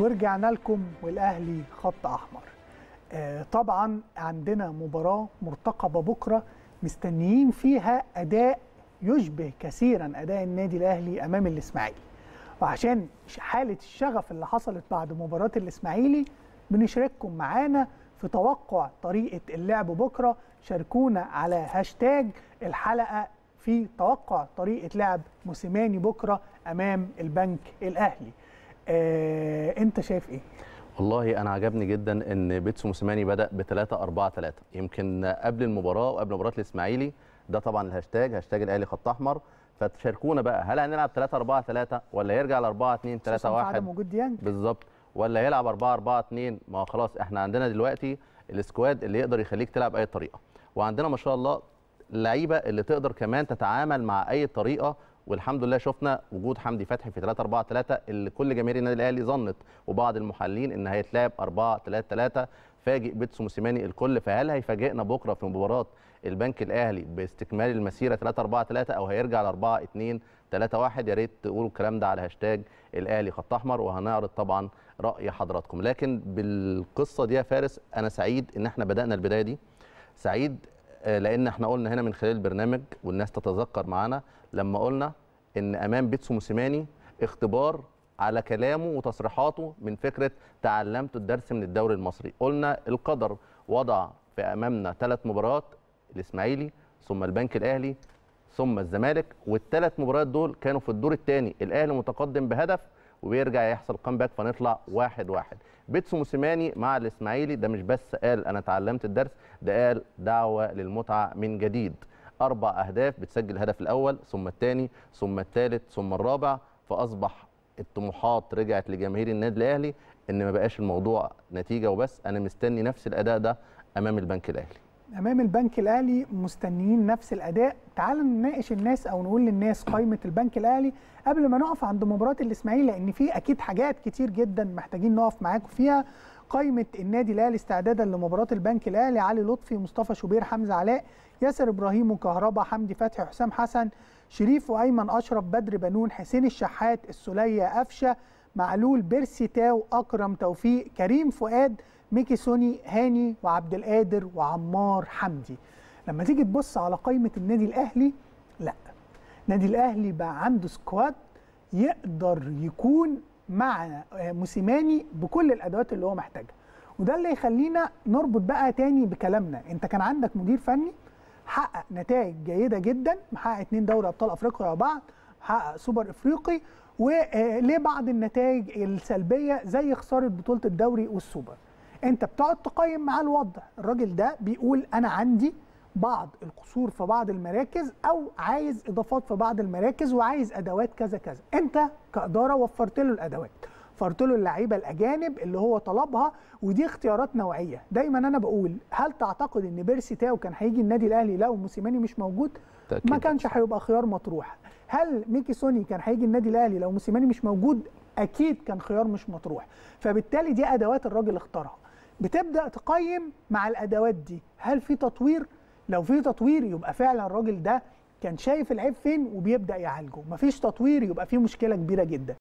ورجعنا لكم والاهلي خط احمر آه، طبعا عندنا مباراه مرتقبه بكره مستنيين فيها اداء يشبه كثيرا اداء النادي الاهلي امام الاسماعيلي وعشان حاله الشغف اللي حصلت بعد مباراه الاسماعيلي بنشارككم معانا في توقع طريقه اللعب بكره شاركونا على هاشتاج الحلقه في توقع طريقه لعب موسيماني بكره امام البنك الاهلي آه، انت شايف ايه والله انا عجبني جدا ان بيتسو موسيماني بدا ب 3 4 3 يمكن قبل المباراه وقبل مباراه الاسماعيلي ده طبعا الهاشتاج هاشتاج الاهلي خط احمر فتشاركونا بقى هل هنلعب 3 4 3 ولا يرجع ل 4 2 3 خصوصاً في 1 عدم وجود ديانج بالظبط ولا يلعب 4 4 2 ما هو خلاص احنا عندنا دلوقتي السكواد اللي يقدر يخليك تلعب اي طريقه وعندنا ما شاء الله لعيبه اللي تقدر كمان تتعامل مع اي طريقه والحمد لله شفنا وجود حمدي فتحي في 3 4 3 اللي كل جماهير النادي الاهلي ظنت وبعض المحللين ان هيتلعب 4 3 3 فاجئ بيتسو موسيماني الكل فهل هيفاجئنا بكره في مباراه البنك الاهلي باستكمال المسيره 3 4 3 او هيرجع ل 4 2 3 1 يا ريت تقولوا الكلام ده على هاشتاج الاهلي خط احمر وهنعرض طبعا راي حضراتكم لكن بالقصه دي يا فارس انا سعيد ان احنا بدانا البدايه دي سعيد آه، لان احنا قلنا هنا من خلال البرنامج والناس تتذكر معانا لما قلنا ان امام بيتسو موسيماني اختبار على كلامه وتصريحاته من فكره تعلمت الدرس من الدوري المصري قلنا القدر وضع في امامنا ثلاث مباريات الاسماعيلي ثم البنك الاهلي ثم الزمالك والثلاث مباريات دول كانوا في الدور الثاني الاهلي متقدم بهدف وبيرجع يحصل كامباك فنطلع واحد واحد بيتسو موسيماني مع الاسماعيلي ده مش بس قال انا اتعلمت الدرس ده قال دعوه للمتعه من جديد اربع اهداف بتسجل الهدف الاول ثم الثاني ثم الثالث ثم الرابع فاصبح الطموحات رجعت لجماهير النادي الاهلي ان ما بقاش الموضوع نتيجه وبس انا مستني نفس الاداء ده امام البنك الاهلي امام البنك الاهلي مستنيين نفس الاداء تعال نناقش الناس او نقول للناس قائمه البنك الاهلي قبل ما نقف عند مباراه الاسماعيلي لان في اكيد حاجات كتير جدا محتاجين نقف معاكم فيها قائمه النادي الاهلي استعدادا لمباراه البنك الاهلي علي لطفي مصطفى شوبير حمزه علاء ياسر ابراهيم وكهربا حمدي فتحي حسام حسن شريف وايمن اشرف بدر بنون حسين الشحات السليه قفشه معلول بيرسي تاو اكرم توفيق كريم فؤاد ميكي سوني هاني وعبد القادر وعمار حمدي لما تيجي تبص على قائمه النادي الاهلي لا النادي الاهلي بقى عنده سكواد يقدر يكون مع موسيماني بكل الادوات اللي هو محتاجها وده اللي يخلينا نربط بقى تاني بكلامنا انت كان عندك مدير فني حقق نتائج جيده جدا محقق اتنين دوري ابطال افريقيا ورا بعض محقق سوبر افريقي وليه بعض النتائج السلبيه زي خساره بطوله الدوري والسوبر انت بتقعد تقيم مع الوضع الراجل ده بيقول انا عندي بعض القصور في بعض المراكز او عايز اضافات في بعض المراكز وعايز ادوات كذا كذا انت كاداره وفرت له الادوات وفرت له اللعيبه الاجانب اللي هو طلبها ودي اختيارات نوعيه دايما انا بقول هل تعتقد ان بيرسي تاو كان هيجي النادي الاهلي لو موسيماني مش موجود تأكيد. ما كانش هيبقى خيار مطروح هل ميكي سوني كان هيجي النادي الاهلي لو موسيماني مش موجود اكيد كان خيار مش مطروح فبالتالي دي ادوات الراجل اختارها بتبدا تقيم مع الادوات دي هل في تطوير لو في تطوير يبقى فعلا الراجل ده كان شايف العيب فين وبيبدا يعالجه مفيش تطوير يبقى في مشكله كبيره جدا